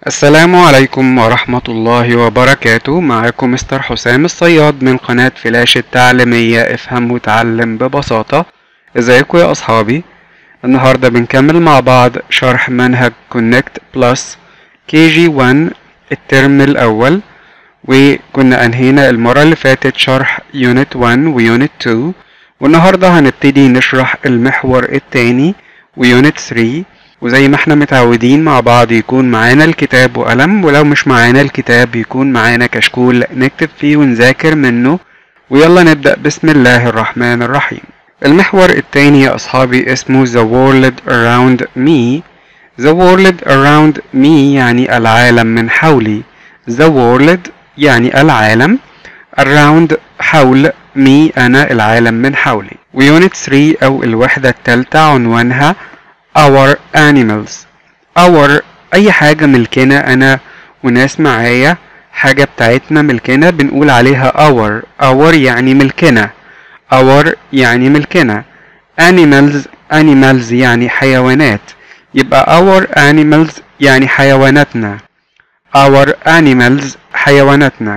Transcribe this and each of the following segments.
السلام عليكم ورحمة الله وبركاته معاكم مستر حسام الصياد من قناة فلاش التعليمية افهم وتعلم ببساطة ازيكم يا اصحابي النهاردة بنكمل مع بعض شرح منهج كونكت بلس كي جي 1 الترم الاول وكنا انهينا المرة اللي فاتت شرح يونت 1 ويونت 2 والنهاردة هنبتدي نشرح المحور التاني ويونت 3 وزي ما احنا متعودين مع بعض يكون معانا الكتاب وقلم ولو مش معانا الكتاب يكون معانا كشكول نكتب فيه ونذاكر منه ويلا نبدأ بسم الله الرحمن الرحيم المحور التاني يا أصحابي اسمه The World Around Me The World Around Me يعني العالم من حولي The World يعني العالم Around حول me أنا العالم من حولي ويونت 3 أو الوحدة التالتة عنوانها our animals our اي حاجة ملكنا انا وناس معايا حاجة بتاعتنا ملكنا بنقول عليها our our يعني ملكنا our يعني ملكنا animals animals يعني حيوانات يبقى our animals يعني حيواناتنا our animals حيواناتنا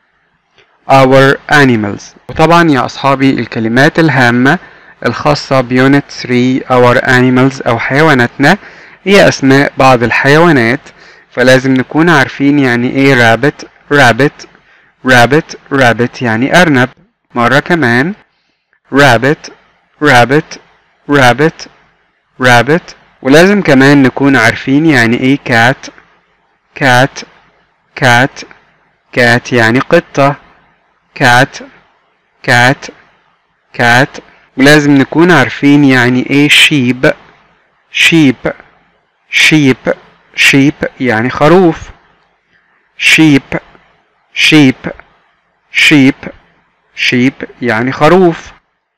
our animals وطبعا يا أصحابي الكلمات الهامة الخاصة بيونت 3 our animals أو حيواناتنا هي أسماء بعض الحيوانات فلازم نكون عارفين يعني إيه rabbit rabbit rabbit rabbit يعني أرنب مرة كمان rabbit rabbit rabbit rabbit ولازم كمان نكون عارفين يعني إيه cat cat cat cat يعني قطة cat cat cat ولازم نكون عارفين يعني ايه sheep sheep sheep sheep يعني خروف sheep sheep sheep sheep يعني خروف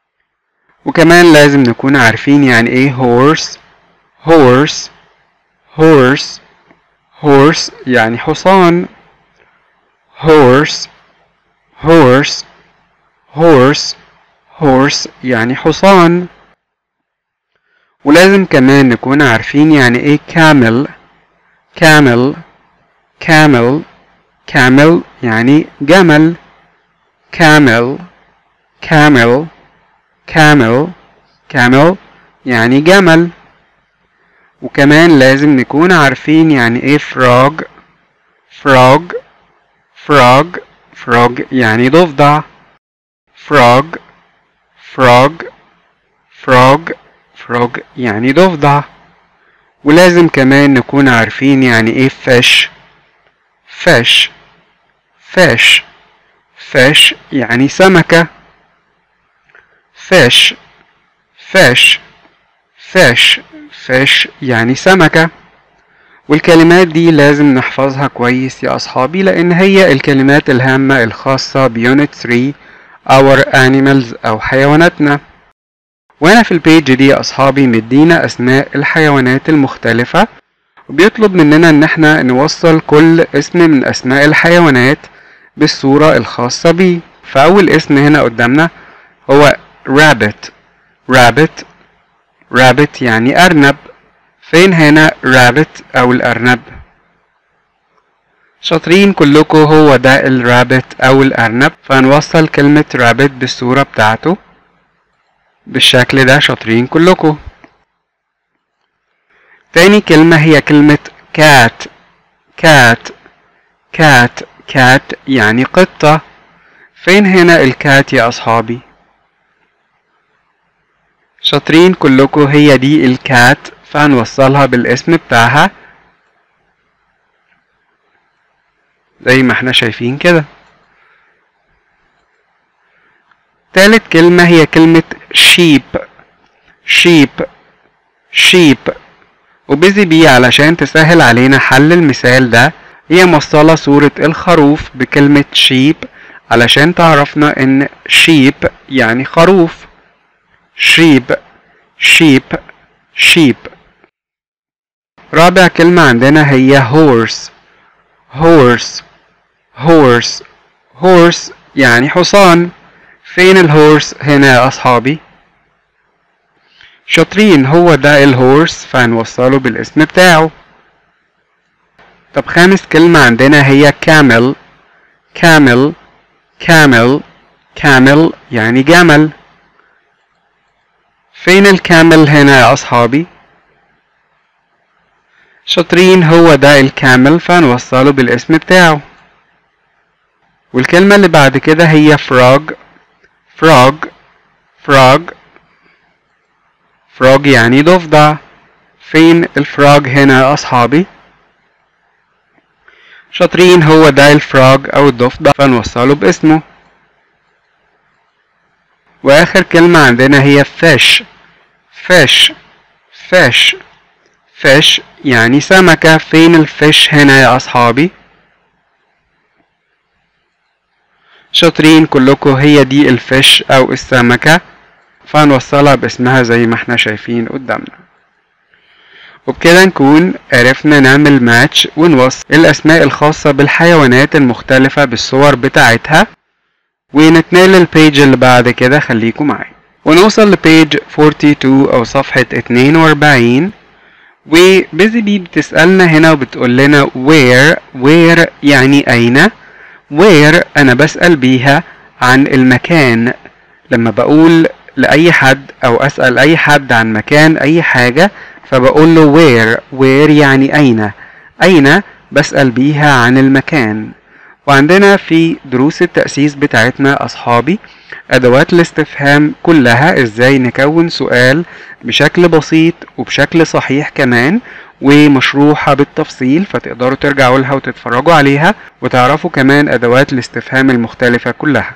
وكمان لازم نكون عارفين يعني ايه horse horse horse horse يعني حصان horse horse horse horse يعني حصان ولازم كمان نكون عارفين يعني ايه camel camel camel camel يعني جمل camel camel camel camel يعني جمل وكمان لازم نكون عارفين يعني ايه frog frog frog frog يعني ضفدع frog frog frog frog يعني ضفدع ولازم كمان نكون عارفين يعني ايه fish fish fish fish يعني سمكة fish fish fish fish يعني سمكة والكلمات دي لازم نحفظها كويس يا أصحابي لأن هي الكلمات الهامة الخاصة بيونت 3 our animals أو حيواناتنا وأنا في البيج دي يا أصحابي مدينا أسماء الحيوانات المختلفة وبيطلب مننا إن احنا نوصل كل اسم من أسماء الحيوانات بالصورة الخاصة بيه فأول اسم هنا قدامنا هو rabbit rabbit rabbit يعني أرنب فين هنا rabbit أو الأرنب شاطرين كلكم هو ده الرابت أو الأرنب فهنوصل كلمة رابت بالصورة بتاعته بالشكل ده شاطرين كلكم تاني كلمة هي كلمة كات كات كات كات يعني قطة فين هنا الكات يا أصحابي شاطرين كلكم هي دي الكات فهنوصلها بالاسم بتاعها زي ما احنا شايفين كده تالت كلمة هي كلمة sheep sheep sheep وبيزي بي علشان تسهل علينا حل المثال ده هي موصلة صورة الخروف بكلمة sheep علشان تعرفنا ان sheep يعني خروف sheep sheep sheep رابع كلمة عندنا هي horse horse horse horse يعني حصان فين الهورس هنا يا أصحابي شاطرين هو ده الهورس فهنوصله بالاسم بتاعه طب خامس كلمة عندنا هي camel camel camel camel يعني جمل فين الكامل هنا يا أصحابي؟ شاطرين هو ده الكامل فنوصله بالاسم بتاعه والكلمة اللي بعد كده هي frog frog frog frog يعني ضفدع فين الفراج هنا يا أصحابي؟ شاطرين هو ده الفراج أو الضفدع فنوصله باسمه وآخر كلمة عندنا هي fish fish fish fish يعني سمكة فين الفيش هنا يا أصحابي شاطرين كلكم هي دي الفيش أو السمكة فهنوصلها باسمها زي ما احنا شايفين قدامنا وبكده نكون عرفنا نعمل ماتش ونوصل الأسماء الخاصة بالحيوانات المختلفة بالصور بتاعتها ونتنقل للبيج اللي بعد كده خليكم معايا ونوصل لبيج 42 أو صفحة 42 وبيزي بي بتسألنا هنا وبتقول لنا where where يعني أين where أنا بسأل بيها عن المكان لما بقول لأي حد أو أسأل أي حد عن مكان أي حاجة فبقول له where where يعني أين أين بسأل بيها عن المكان وعندنا في دروس التأسيس بتاعتنا أصحابي أدوات الاستفهام كلها إزاي نكون سؤال بشكل بسيط وبشكل صحيح كمان ومشروحة بالتفصيل فتقدروا ترجعوا لها وتتفرجوا عليها وتعرفوا كمان أدوات الاستفهام المختلفة كلها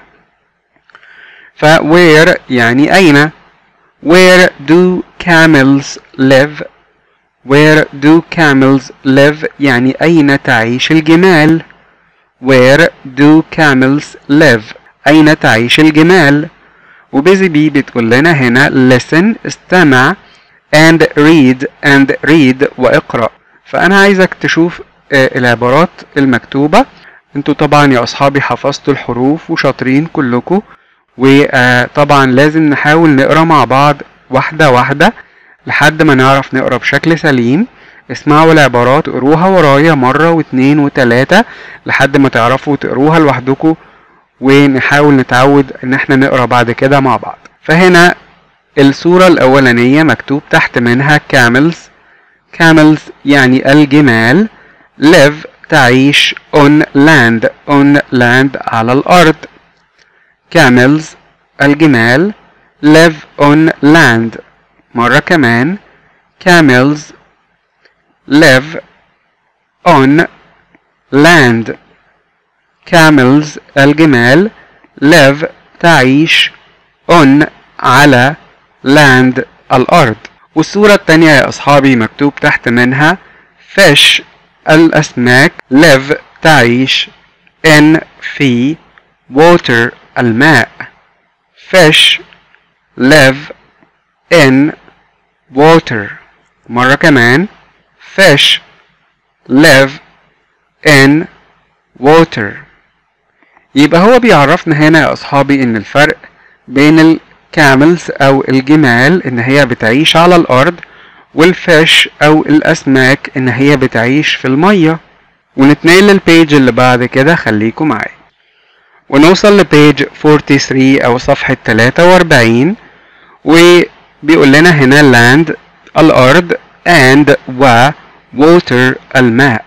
ف where يعني أين where do camels live where do camels live يعني أين تعيش الجمال where do camels live أين تعيش الجمال وبيزي بي بتقول لنا هنا listen استمع and read and read واقرأ فأنا عايزك تشوف آه، العبارات المكتوبة انتوا طبعا يا أصحابي حفظتوا الحروف وشاطرين كلكم وطبعا لازم نحاول نقرا مع بعض واحدة واحدة لحد ما نعرف نقرا بشكل سليم اسمعوا العبارات اقروها ورايا مرة واتنين وتلاتة لحد ما تعرفوا تقروها لوحدكم ونحاول نتعود ان احنا نقرا بعد كده مع بعض فهنا الصورة الأولانية مكتوب تحت منها camels camels يعني الجمال live تعيش on land on land على الأرض camels الجمال live on land مرة كمان camels live on land camels الجمال live تعيش on على land الأرض والصورة التانية يا أصحابي مكتوب تحت منها fish الأسماك live تعيش in في water الماء fish live in water مرة كمان fish live in water يبقى هو بيعرفنا هنا يا أصحابي إن الفرق بين الكاملز أو الجمال إن هي بتعيش على الأرض والفيش أو الأسماك إن هي بتعيش في المية ونتنقل للبيج اللي بعد كده خليكم معايا ونوصل لبيج 43 أو صفحة 43 وبيقول لنا هنا land الأرض and و water الماء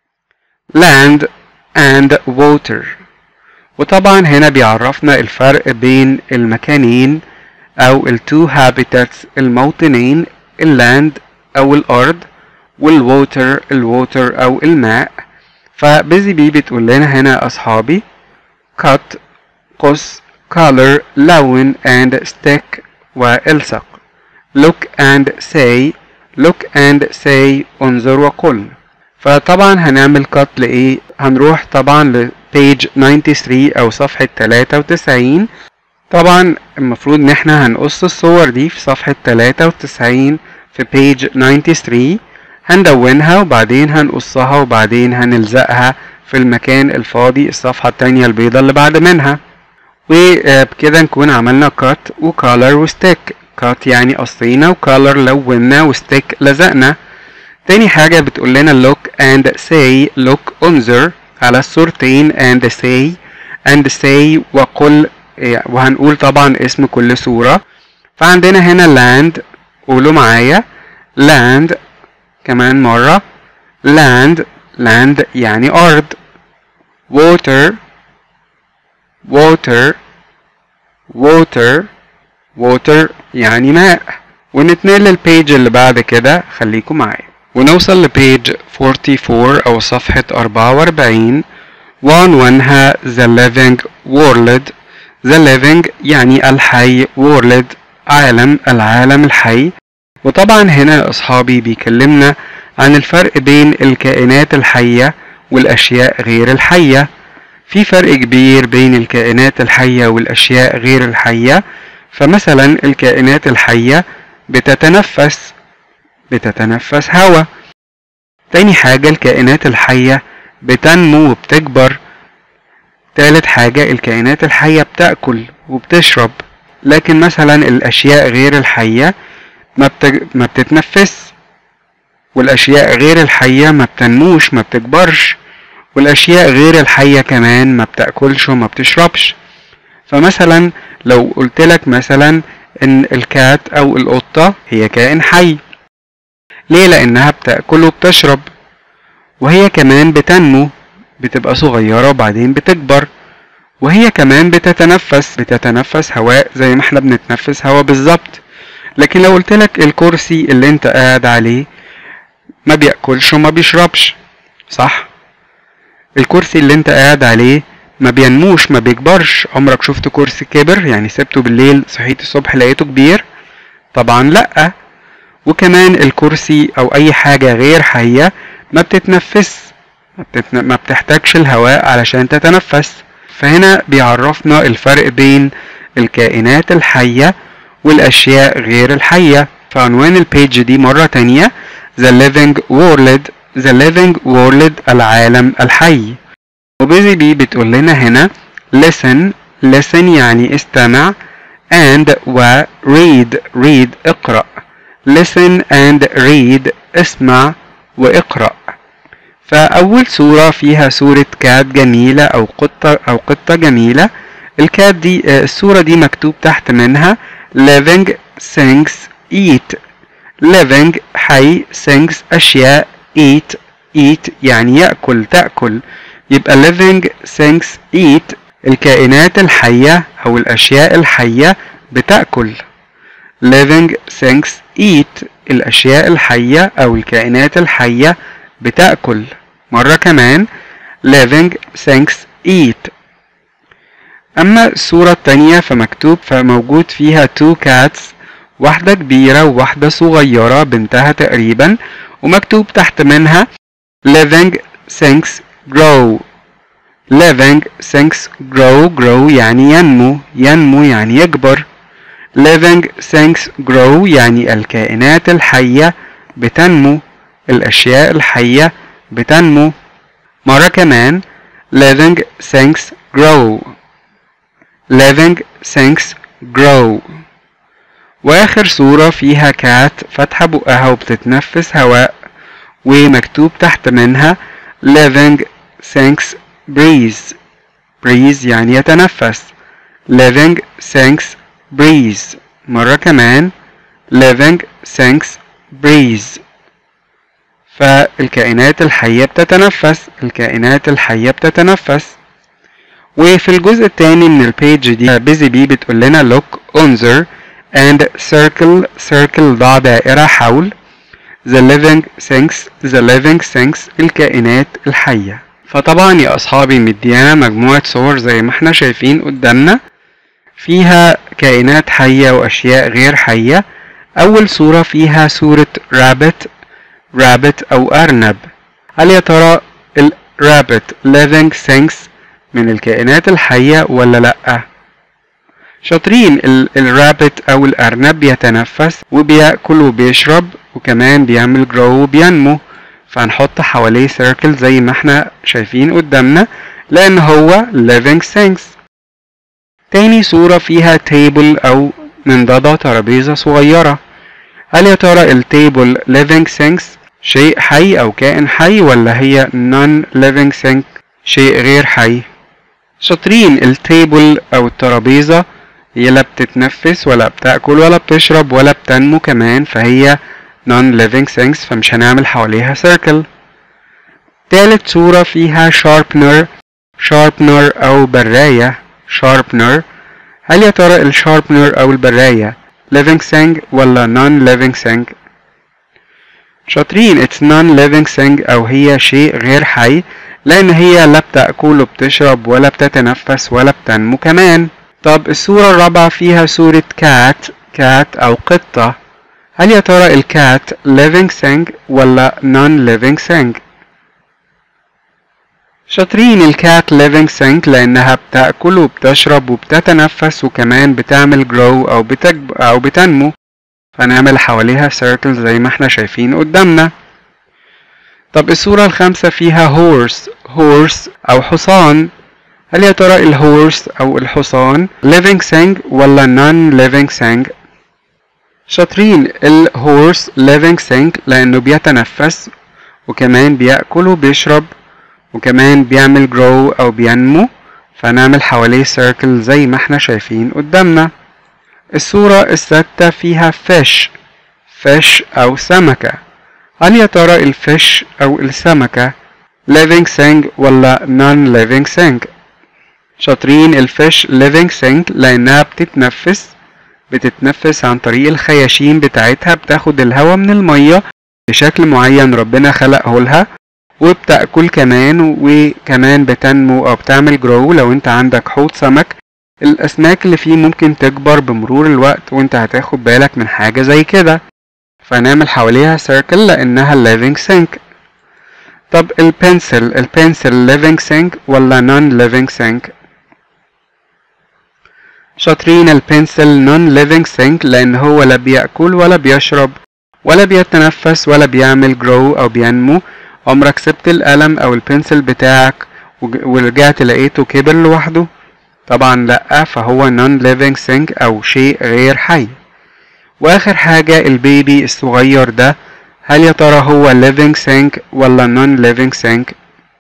land and water وطبعا هنا بيعرفنا الفرق بين المكانين أو ال two habitats الموطنين اللاند أو الأرض والووتر الووتر أو الماء فبيزي بي بتقول لنا هنا أصحابي cut قص color لون and stick والصق look and say look and say انظر وقل فطبعا هنعمل cut لإيه هنروح طبعا لبيج 93 أو صفحة 93 طبعا المفروض ان احنا هنقص الصور دي في صفحة 93 في بيج 93 هندونها وبعدين هنقصها وبعدين هنلزقها في المكان الفاضي الصفحة التانية البيضة اللي بعد منها وبكده نكون عملنا كات وكالر وستيك كات يعني قصينا وكالر لونا وستيك لزقنا تاني حاجة بتقول لنا look and say look انظر على الصورتين and say and say وقل إيه، وهنقول طبعا اسم كل صورة فعندنا هنا land قولوا معايا land كمان مرة land land يعني أرض water water water water يعني ماء ونتنقل للبيج اللي بعد كده خليكم معايا ونوصل لبيج 44 أو صفحة 44 وعنوانها The Living World The Living يعني الحي World عالم العالم الحي وطبعا هنا يا أصحابي بيكلمنا عن الفرق بين الكائنات الحية والأشياء غير الحية في فرق كبير بين الكائنات الحية والأشياء غير الحية فمثلا الكائنات الحية بتتنفس بتتنفس هواء تاني حاجة الكائنات الحية بتنمو وبتكبر تالت حاجة الكائنات الحية بتأكل وبتشرب لكن مثلا الأشياء غير الحية ما, بتج... ما بتتنفس والأشياء غير الحية ما بتنموش ما بتكبرش والأشياء غير الحية كمان ما بتأكلش وما بتشربش فمثلا لو قلت لك مثلا إن الكات أو القطة هي كائن حي ليه لأنها بتأكل وبتشرب وهي كمان بتنمو بتبقى صغيرة وبعدين بتكبر وهي كمان بتتنفس بتتنفس هواء زي ما احنا بنتنفس هواء بالظبط لكن لو قلت لك الكرسي اللي انت قاعد عليه ما بياكلش وما بيشربش صح الكرسي اللي انت قاعد عليه ما بينموش ما بيكبرش عمرك شفت كرسي كبر يعني سبته بالليل صحيت الصبح لقيته كبير طبعا لا وكمان الكرسي او اي حاجة غير حية ما بتتنفس ما, بتتن... ما بتحتاجش الهواء علشان تتنفس فهنا بيعرفنا الفرق بين الكائنات الحية والأشياء غير الحية فعنوان البيج دي مرة تانية The Living World The Living World العالم الحي وبيزي بي بتقول لنا هنا listen listen يعني استمع and و read read اقرأ listen and read اسمع واقرأ فأول صورة فيها صورة كات جميلة أو قطة أو قطة جميلة الكات دي الصورة دي مكتوب تحت منها living things eat living حي things أشياء eat eat يعني يأكل تأكل يبقى living things eat الكائنات الحية أو الأشياء الحية بتأكل living things eat الأشياء الحية أو الكائنات الحية بتأكل مرة كمان living things eat أما الصورة التانية فمكتوب فموجود فيها two cats واحدة كبيرة وواحدة صغيرة بنتها تقريبا ومكتوب تحت منها living things grow living things grow grow يعني ينمو ينمو يعني يكبر living things grow يعني الكائنات الحية بتنمو الأشياء الحية بتنمو مرة كمان living things grow living things grow واخر صورة فيها كات فاتحة بقها وبتتنفس هواء ومكتوب تحت منها living things breathe breathe يعني يتنفس living things breathe مرة كمان living things breathe فالكائنات الحية بتتنفس الكائنات الحية بتتنفس وفي الجزء الثاني من البيج دي بيزي بي بتقول لنا look انظر and circle circle ضع دائرة حول the living things the living things الكائنات الحية فطبعا يا أصحابي مديانا مجموعة صور زي ما احنا شايفين قدامنا فيها كائنات حية وأشياء غير حية أول صورة فيها صورة رابت رابت أو أرنب هل يا ترى الرابت living things من الكائنات الحية ولا لأ؟ شاطرين الرابت أو الأرنب بيتنفس وبيأكل وبيشرب وكمان بيعمل جرو وبينمو فهنحط حواليه سيركل زي ما احنا شايفين قدامنا لأن هو living things تاني صورة فيها تيبل أو منضدة ترابيزة صغيرة هل يا ترى التيبل living things شيء حي أو كائن حي ولا هي non living thing شيء غير حي شاطرين التيبل أو الترابيزة هي لا بتتنفس ولا بتاكل ولا بتشرب ولا بتنمو كمان فهي non living things فمش هنعمل حواليها circle تالت صورة فيها sharpener sharpener أو براية sharpener هل يا ترى الشاربنر أو البراية living thing ولا non living thing شاطرين it's non living thing أو هي شيء غير حي لأن هي لا بتأكل وبتشرب ولا بتتنفس ولا بتنمو كمان طب الصورة الرابعة فيها صورة cat cat أو قطة هل يا ترى الكات living thing ولا non living thing شاطرين الكات living thing لأنها بتأكل وبتشرب وبتتنفس وكمان بتعمل grow أو بتكب أو بتنمو فنعمل حواليها circle زي ما احنا شايفين قدامنا طب الصورة الخامسة فيها horse horse أو حصان هل يا ترى الهورس أو الحصان living thing ولا non living thing شاطرين الهورس living thing لأنه بيتنفس وكمان بيأكل وبيشرب وكمان بيعمل grow أو بينمو فنعمل حواليه circle زي ما احنا شايفين قدامنا الصورة الستة فيها fish fish أو سمكة هل يا ترى الفيش أو السمكة living thing ولا non living thing شاطرين الفيش living thing لأنها بتتنفس بتتنفس عن طريق الخياشيم بتاعتها بتاخد الهواء من المية بشكل معين ربنا خلقه لها وبتأكل كمان وكمان بتنمو أو بتعمل جرو لو انت عندك حوض سمك الأسماك اللي فيه ممكن تكبر بمرور الوقت وانت هتاخد بالك من حاجة زي كده فنعمل حواليها circle لأنها living thing طب البنسل البنسل living thing ولا non living thing شاطرين البنسل non living thing لأن هو لا بيأكل ولا بيشرب ولا بيتنفس ولا بيعمل grow أو بينمو عمرك سبت القلم أو البنسل بتاعك ورجعت لقيته كبر لوحده طبعا لأ فهو non living thing أو شيء غير حي واخر حاجة البيبي الصغير ده هل يا ترى هو living thing ولا non living thing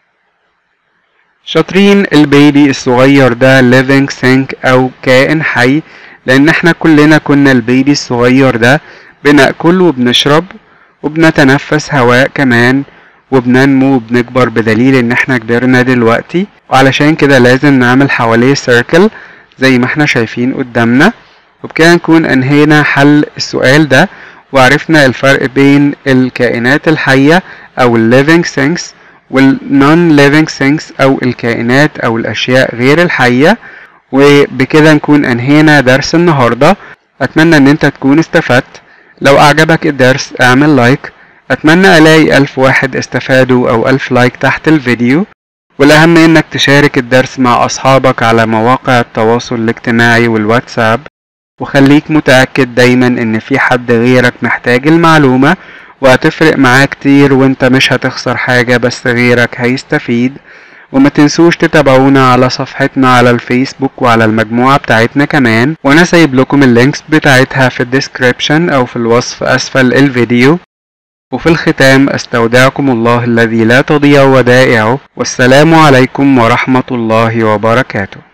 شاطرين البيبي الصغير ده living thing او كائن حي لان احنا كلنا كنا البيبي الصغير ده بناكل وبنشرب وبنتنفس هواء كمان وبننمو وبنكبر بدليل ان احنا كبرنا دلوقتي وعلشان كده لازم نعمل حواليه circle زي ما احنا شايفين قدامنا وبكده نكون انهينا حل السؤال ده وعرفنا الفرق بين الكائنات الحية او ال living things وال non living things او الكائنات او الاشياء غير الحية وبكده نكون انهينا درس النهاردة اتمنى ان انت تكون استفدت لو اعجبك الدرس اعمل لايك اتمنى الاقي الف واحد استفادوا او الف لايك تحت الفيديو والاهم انك تشارك الدرس مع اصحابك على مواقع التواصل الاجتماعي والواتساب وخليك متأكد دايما ان في حد غيرك محتاج المعلومة وهتفرق معاه كتير وانت مش هتخسر حاجة بس غيرك هيستفيد وما تنسوش تتابعونا على صفحتنا على الفيسبوك وعلى المجموعة بتاعتنا كمان وانا سايب لكم اللينكس بتاعتها في الديسكريبشن او في الوصف اسفل الفيديو وفي الختام استودعكم الله الذي لا تضيع ودائعه والسلام عليكم ورحمة الله وبركاته